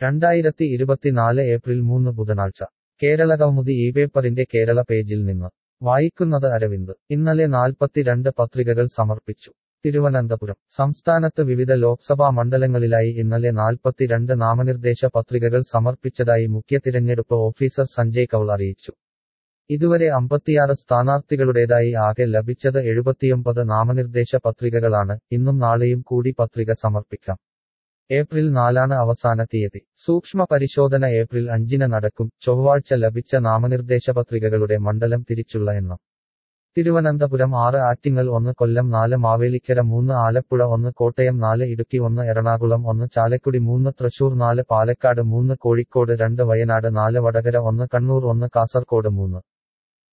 രണ്ടായിരത്തി ഇരുപത്തിനാല് ഏപ്രിൽ മൂന്ന് ബുധനാഴ്ച കേരളകൗമുദി ഈ പേപ്പറിന്റെ കേരള പേജിൽ നിന്ന് വായിക്കുന്നത് അരവിന്ദ് ഇന്നലെ നാൽപ്പത്തിരണ്ട് പത്രികകൾ സമർപ്പിച്ചു തിരുവനന്തപുരം സംസ്ഥാനത്ത് വിവിധ ലോക്സഭാ മണ്ഡലങ്ങളിലായി ഇന്നലെ നാൽപ്പത്തിരണ്ട് നാമനിർദ്ദേശ പത്രികകൾ സമർപ്പിച്ചതായി മുഖ്യ തിരഞ്ഞെടുപ്പ് ഓഫീസർ സഞ്ജയ് കൌൾ അറിയിച്ചു ഇതുവരെ അമ്പത്തിയാറ് സ്ഥാനാർത്ഥികളുടേതായി ആകെ ലഭിച്ചത് എഴുപത്തിയൊമ്പത് നാമനിർദ്ദേശ പത്രികകളാണ് ഇന്നും നാളെയും കൂടി പത്രിക സമർപ്പിക്കാം ഏപ്രിൽ നാലാണ് അവസാന തീയതി സൂക്ഷ്മ പരിശോധന ഏപ്രിൽ അഞ്ചിന് നടക്കും ചൊവ്വാഴ്ച ലഭിച്ച നാമനിർദ്ദേശ പത്രികകളുടെ മണ്ഡലം തിരിച്ചുള്ള എണ്ണം തിരുവനന്തപുരം ആറ് ആറ്റിങ്ങൽ ഒന്ന് കൊല്ലം നാല് മാവേലിക്കര മൂന്ന് ആലപ്പുഴ ഒന്ന് കോട്ടയം നാല് ഇടുക്കി ഒന്ന് എറണാകുളം ഒന്ന് ചാലക്കുടി മൂന്ന് തൃശൂർ നാല് പാലക്കാട് മൂന്ന് കോഴിക്കോട് രണ്ട് വയനാട് നാല് വടകര ഒന്ന് കണ്ണൂർ ഒന്ന് കാസർകോട് മൂന്ന്